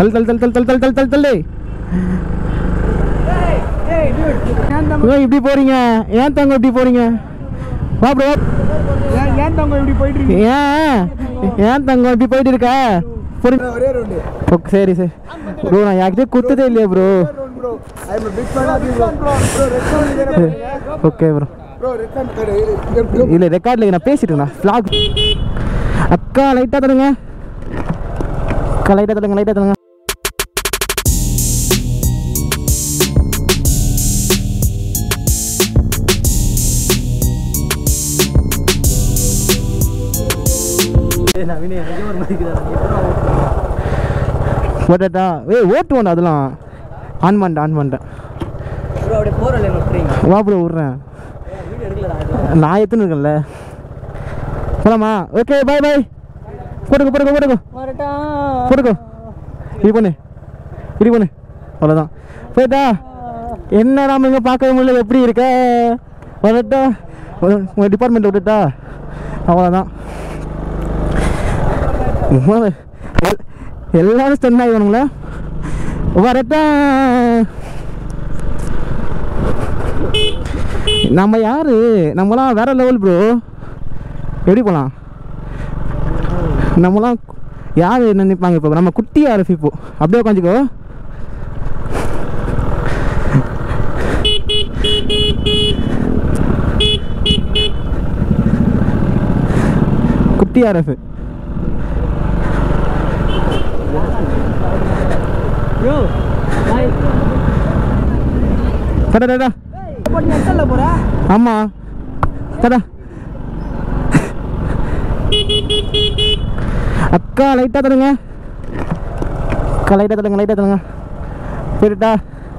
தள்ளு தள்ளு தள்ளு தள்ளு தள்ளு தள்ளு தள்ளு தள்ளு ப்ரோ இப்படி போறீங்க ஏன் தங்க இப்படி போறீங்க வா ப்ரோ ஏன் ஏன் தங்க இப்படி போயிட்டு இருக்கீங்க ஏன் ஏன் தங்கம் இப்படி போயிட்டு இருக்க புரிஞ்சு ஒரே ரவுண்டு ஓகே சரி சரி ப்ரோ நான் யார்கிட்டயே குத்ததே இல்லையா bro round bro I am big fan of you bro bro restaurant தானே ஓகே ப்ரோ ப்ரோ ரெஸ்டாரண்ட் இல்லை ரெக்கார்டில் நான் பேசிட்டேண்ணா ஃப்ளாக் அக்கா லைட்டாக தருங்க அக்கா லைட்டாக தருங்க லைட்டாக தருங்க ஓட்டாட்டா ஏய் ஓட்டுவோண்டா அதெல்லாம் ஆன் பண்ணிட்டேன் ஆன் பண்ணிட்டேன் ப்ரோ அப்படியே போகிறோம் வா ப்ரோ விட்றேன் நான் எத்தனை இருக்கேன்ல போலாமா ஓகே பாய் பாய் போட்டுக்கோ போட்டுக்கோ போட்டுக்கோ போட்டுக்கோ இது பண்ணு இது பண்ணு அவ்வளோதான் போயிட்டா என்ன நாம இங்கே பார்க்கவே முடியல எப்படி இருக்க வரட்டா உங்கள் டிபார்ட்மெண்ட் விட்டுட்டா அவ்வளோதான் உம்மா- எல்- எல்லாரும் ஸ்டன் ஆகிடுவானுங்களா வரட்டா நம்ம யாரு நம்மலாம் வேற லெவல் ப்ரோ எப்படி போகலாம் நம்மலாம் யார் என்ன நினைப்பாங்க இப்போ நம்ம குட்டி ஆர்எஃப் இப்போ அப்படியே உட்காந்துக்கோ குட்டி ஆர்எஃப் ப்ரோ டடா டடா போட்டு நெட்டல்ல போற ஆமாம் டடா அக்கா லைட்டாக தருங்க அக்கா லைட்டாக தருங்க லைட்டாக தருங்க போயிட்டா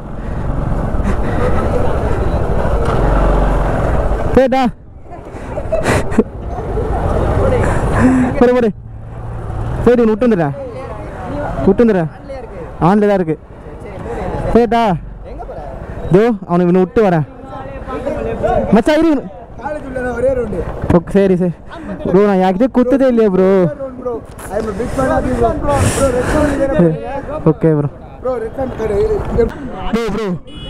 போயிட்டா போடு போடு போயிட்டு விட்டு வந்துடுறேன் விட்டு வந்துடுறேன் ஆன்ல தான் இருக்கு போயிட்டா தோ அவனை இவனை விட்டு வரேன் மச்சான் இரு காலேஜ் உள்ள ஒரே ரவுண்டு ஓகே சரி சரி ப்ரோ நான் யார்கிட்டயே குத்ததே இல்லையா bro round bro I am big fan of you bro bro restaurant தானே okay bro bro restaurant bro bro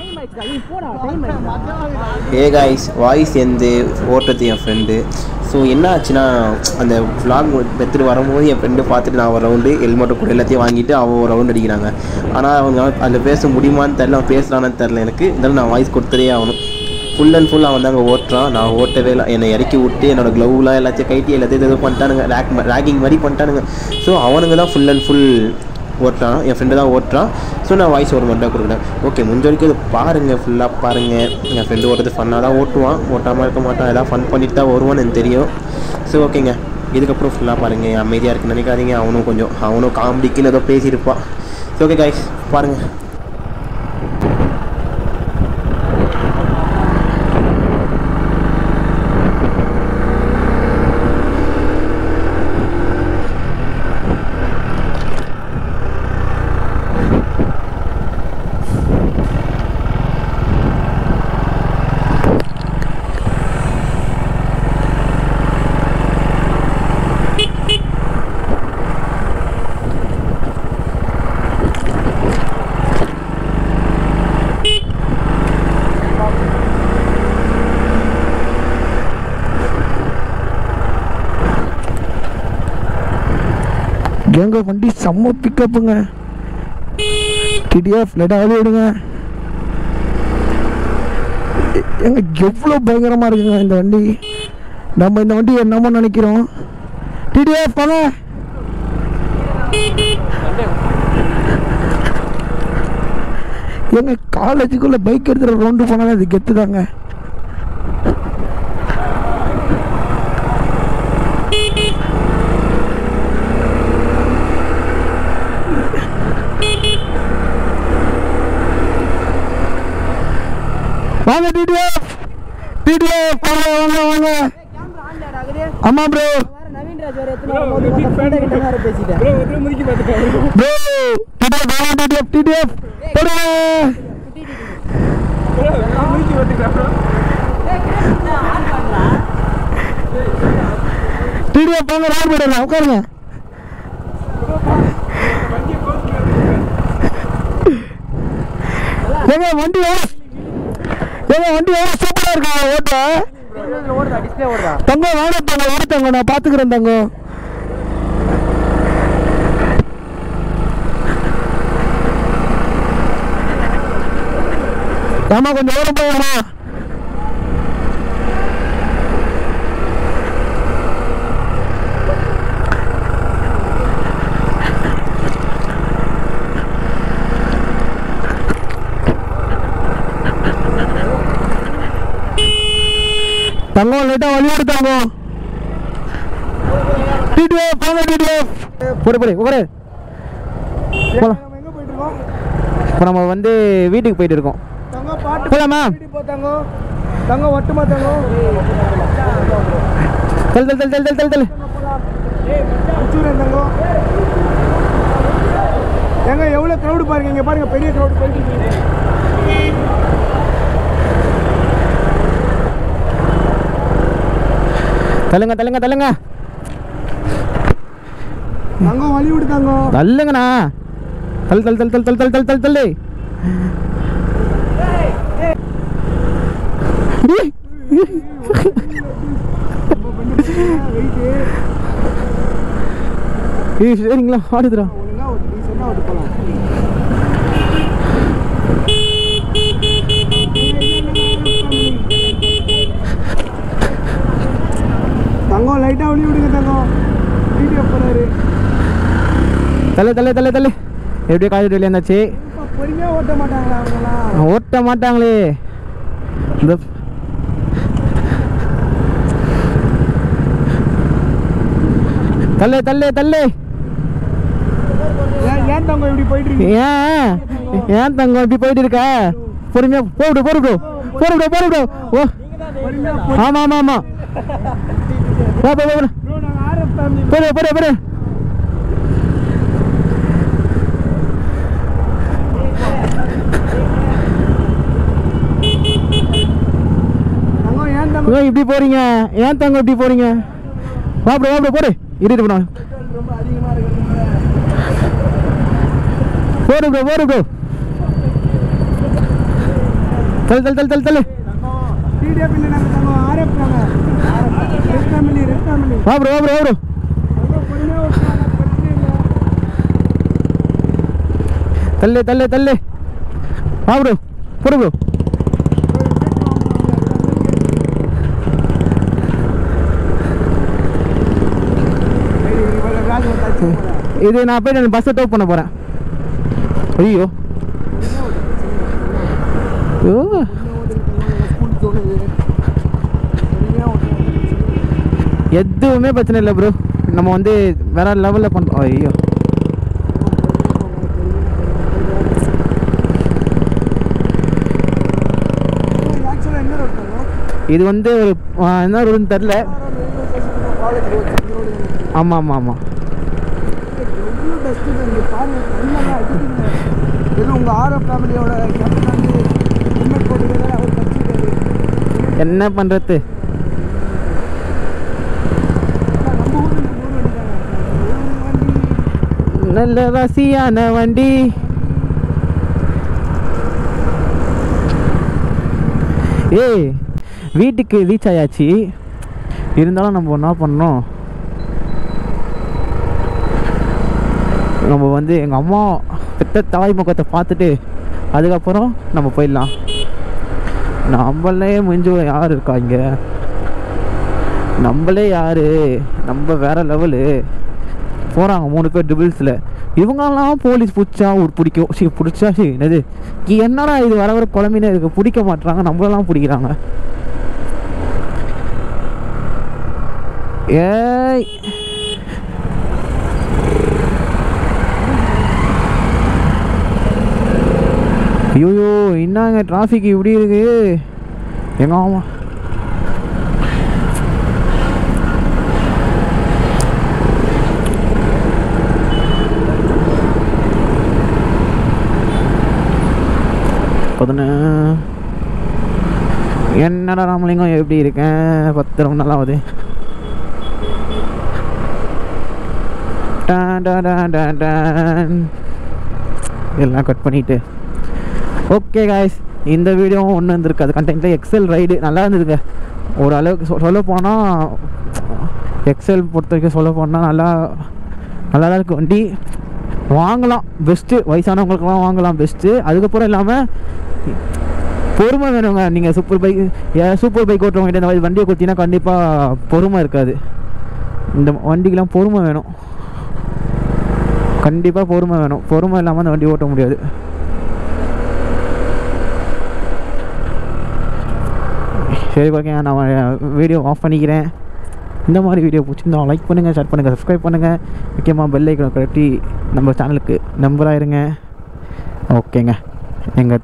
ஏ காய்ஸ் வாய்ஸ் எந்து ஓட்டுறது என் ஃப்ரெண்டு ஸோ என்ன ஆச்சுன்னா அந்த vlog எடுத்துகிட்டு வரும்போது என் ஃப்ரெண்டு பார்த்துட்டு நான் ஒரு ரவுண்டு ஹெல்மெட்டை கூட எல்லாத்தையும் வாங்கிட்டு அவன் ஒரு ரவுண்ட் அடிக்கிறாங்க ஆனால் அவங்க அதில் பேச முடியுமான்னு தெரில அவன் பேசுகிறான்னு தெரில எனக்கு இருந்தாலும் நான் வாய்ஸ் கொடுத்ததே ஆகணும் ஃபுல் அண்ட் ஃபுல் அவன் தாங்க ஓட்டுறான் நான் ஓட்டவே இல்லை என்னை இறக்கி விட்டு என்னோட க்ளவுலாம் எல்லாத்தையும் கைட்டி எல்லாத்தையும் இது பண்ணிட்டானுங்க ரேக் ரேக்கிங் மாதிரி பண்ணிட்டானுங்க ஸோ அவனுங்க தான் ஃபுல் அண்ட் ஃபுல் ஓட்டுறான் என் ஃப்ரெண்டு தான் ஓட்டுறான் ஸோ நான் வாய்ஸ் ஒரு மட்டும் கொடுக்குறேன் ஓகே முடிஞ்ச வரைக்கும் இது பாருங்கள் ஃபுல்லாக பாருங்கள் என் ஃப்ரெண்டு ஓட்டுறது ஃபன்னாக தான் ஓட்டுவான் ஓட்டாமல் இருக்க மாட்டான் ஏதாவது ஃபன் பண்ணிட்டு தான் வருவான்னு எனக்கு தெரியும் ஸோ ஓகேங்க இதுக்கப்புறம் ஃபுல்லாக பாருங்கள் அமைதியாக இருக்குன்னு நினைக்காதீங்க அவனும் கொஞ்சம் அவனும் காமெடிக்குன்னு ஏதோ பேசியிருப்பான் ஸோ ஓகே காய்ஸ் பாருங்கள் எங்க வண்டி செம்ம பிக்கப்புங்க டிடிஎஃப் லெட்டாவது விடுங்க எ- எங்க எவ்வளோ பயங்கரமா இருக்குங்க இந்த வண்டி நம்ம இந்த வண்டி என்னமோ நினைக்கிறோம் டிடிஎஃப் போங்க எங்க காலேஜுக்குள்ள பைக் எடுத்துகிற ரவுண்டு போனாலும் அது கெத்து தாங்க வாங்க டிடிஎஃப் டிடிஎஃப் வாங்க வாங்க வாங்க ஆமா ப்ரோ நவீன் ராஜ் வேற எத்தனை வரும்போது ஃப்ரெண்ட் கிட்ட வேற பேசிட்டேன் ப்ரோ டிடிஎஃப் வாங்க டிடிஎஃப் டிடிஎஃப் போடுங்க டிடிஎஃப் வாங்க ராட் போயிடலாம் உட்காருங்க ஏங்க வண்டி எவ்வளோ ஏங்க வண்டி எவ்வளோ சூப்பராக இருக்கு ஓட்ட ஓடுதா டிஸ்பிளே ஓடுதா தங்கம் வேணாம் தங்கம் வேணும் தங்கம் நான் பார்த்துக்கிறேன் தங்கம் ஆமா கொஞ்சம் ஓரம் போயாமா தங்கம் லைட்டா வழி விடு தங்கம் டிடிஎஃப் போங்க டிடிஎஃப் போடு போடு உட்காரு போலாம் எங்க போயிட்டு இருக்கோம் இப்போ நம்ம வந்து வீட்டுக்கு போயிட்டு இருக்கோம் தங்கம் பாட்டு போலாமா வீட்டுக்கு போ தங்கம் தங்கம் ஒட்டுமா தங்கம் தல் தல் தல் தல் தல் தல் தல் அனுப்பிச்சுடுறேன் தங்கம் ஏங்க எவ்வளோ க்ரௌடு பாருங்க இங்கே பாருங்க பெரிய க்ரௌடு போயிட்டு இருக்கு. தள்ளுங்க தள்ளுங்க தள்ளுங்க தங்கம் வழி விடு தங்கம் தள்ளுங்கண்ணா தல் தல் தல் தல் தல் தல் தல் தல் தள்ளு வெயிட்டு ஏய் சரிங்களா ஆடுதுடா ஒழுங்கா ஒரு டீசெண்டாக ஓட்டு போகலாம் தங்கம் லைட்டாக வழி விடுங்க தங்கம் வீடியோ போறாரு தள்ளு தள்ளு தள்ளு தள்ளு எப்படியோ காலேஜ் வெளியே இருந்தாச்சு இப்போ பொறுமையாக ஓட்ட மாட்டாங்களா அவங்களாம் ஓட்ட மாட்டாங்களே இந்த தள்ளு தள்ளு தள்ளு ஏன் ஏன் தங்கம் இப்படி போயிட்டு இருக்கீங்க ஏன் ஏன் தங்கம் இப்படி போயிட்டு இருக்க பொறுமையா போடு போடு ப்ரோ போடு ப்ரோ போடு ப்ரோ ஓ பொறுமையாக ஆமா ஆமா ஆமா போ போ போ ப்ரோ நாங்கள் ஆர்எஃப் ஃபேமிலி போடு போடு போடு தங்கம் ஏன் தங்கம் ஏன் இப்படி போறீங்க ஏன் தங்கம் இப்படி போறீங்க வா ப்ரோ வா ப்ரோ போடு இரு ப்ரோ ரொம்ப அதிகமாக இருக்கிறதுனால போடு ப்ரோ போடு ப்ரோ தள்ளு தள்ளு தள்ளு தள்ளு தள்ளு டிடிஎஃப் இல்லை நாங்கள் தங்கம் ஆர்எஃப் நாங்கள் ரெட் ஃபேமிலி ரெட் ஃபேமிலி வா ப்ரோ வா ப்ரோ வா ப்ரோ தங்கம் பொறுமையாக ஓட்டுவாங்க பிரச்சனை இல்லை தள்ளு தள்ளு தள்ளு வா ப்ரோ போடு ப்ரோ இது நான் போய் பஸ்ஸை டோப் பண்ண போகிறேன் ஐயோ ஐயோ எதுவுமே பிரச்சனை இல்லை ப்ரோ நம்ம வந்து வேற லெவலில் பண்ணுறோம் ஐயோ ஆக்சுவலாக என்ன ரோட் தங்கம் இது வந்து ஒரு ஆ, என்ன ரோடுன்னு தெரில காலேஜ் ரோட் ஆமாம் ஆமாம் ஆமாம் எவ்வளோ டஸ்ட்டு இங்கே பாருங்க கண்ணெல்லாம் அடிக்குதுங்க எதுவும் உங்கள் ஆர்எஃப் ஃபேமிலியோட கேப்டன் வந்து ஹெல்மெட் போட்டுக்கிறாரு அவர் தச்சுட்டாரு என்ன பண்ணுறது நம்ம ஊர் நம்ம ஊர் வண்டி நல்ல ரசியான வண்டி ஏய் வீட்டுக்கு ரீச் ஆயாச்சு இருந்தாலும் நம்ம என்ன பண்ணோம் நம்ம வந்து எங்கள் அம்மா பெத்த தாய் முகத்தை பார்த்துட்டு அதுக்கப்புறம் நம்ம போயிடலாம் நம்மளே முடிஞ்சு யார் இருக்கா இங்கே நம்மளே யாரு நம்ம வேற லெவலு போகிறாங்க மூணு பேர் டிபிள்ஸில் இவங்கெல்லாம் போலீஸ் பிடிச்சா ஒரு பிடிக்கும் சரி பிடிச்சா சரி என்னது இ- என்னடா இது வர வர குழம்பினே இருக்கு பிடிக்க மாட்றாங்க நம்மளெல்லாம் பிடிக்கிறாங்க ஏய் ஐயோயோ என்னங்க டிராஃபிக் இப்படி இருக்கு எங்க ஆமா பதினு என்னடா ராமலிங்கம் எப்படி இருக்கேன் பத்து ரொம்ப நல்லா ஆகுது டான் டான் டான் டான் டான். எல்லாம் கட் பண்ணிட்டு ஓகே காய்ஸ் இந்த வீடியோ ஒன்று இருந்திருக்கு கண்டென்ட்டில் எக்ஸல் ரைடு நல்லா இருந்ததுங்க ஓரளவுக்கு சொ சொல்ல போனால் எக்ஸல் பொறுத்த வரைக்கும் சொல்ல போனால் நல்லா நல்லா தான் இருக்குது வண்டி வாங்கலாம் பெஸ்ட்டு வயசானவங்களுக்குலாம் வாங்கலாம் பெஸ்ட்டு அதுக்கப்புறம் இல்லாமல் பொறுமை வேணுங்க நீங்கள் சூப்பர் பைக் ஏன் சூப்பர் பைக் ஓட்டுறவங்க இந்த மாதிரி வண்டியை கொடுத்தீங்கன்னா கண்டிப்பாக பொறுமை இருக்காது இந்த வண்டிக்கெலாம் பொறுமை வேணும் கண்டிப்பாக பொறுமை வேணும் பொறுமை இல்லாமல் அந்த வண்டி ஓட்ட முடியாது சரி ஓகே நான் வீடியோ ஆஃப் பண்ணிக்கிறேன் இந்த மாதிரி வீடியோ பிடிச்சிருந்தா லைக் பண்ணுங்கள் ஷேர் பண்ணுங்கள் சப்ஸ்கிரைப் பண்ணுங்கள் முக்கியமாக பெல் ஐக்கனை கட்டி நம்ம சேனலுக்கு நம்பராக இருங்க ஓகேங்க எங்கள்